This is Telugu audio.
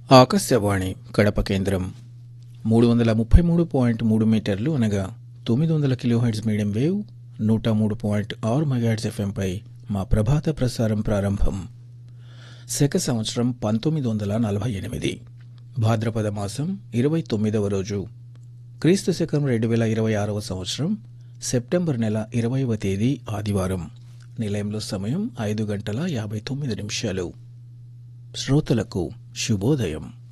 ఆకాశవాణి కడప కేంద్రం మూడు వందల ముప్పై మూడు పాయింట్ మూడు మీటర్లు అనగా తొమ్మిది వందల కిలోహెడ్స్ మీడియం వేవ్ నూట మూడు పాయింట్ ఆరు మెగాహెడ్స్ ఎఫ్ఎంపై మా ప్రభాత ప్రసారం ప్రారంభం శక సంవత్సరం పంతొమ్మిది వందల నలభై ఎనిమిది భాద్రపద మాసం ఇరవై తొమ్మిదవ రోజు క్రీస్తు శకం రెండు వేల ఇరవై ఆరవ సంవత్సరం సెప్టెంబర్ నెల ఇరవైవ తేదీ ఆదివారం నిలయంలో సమయం ఐదు గంటల యాభై తొమ్మిది నిమిషాలు శ్రోతలకు శుభోదయం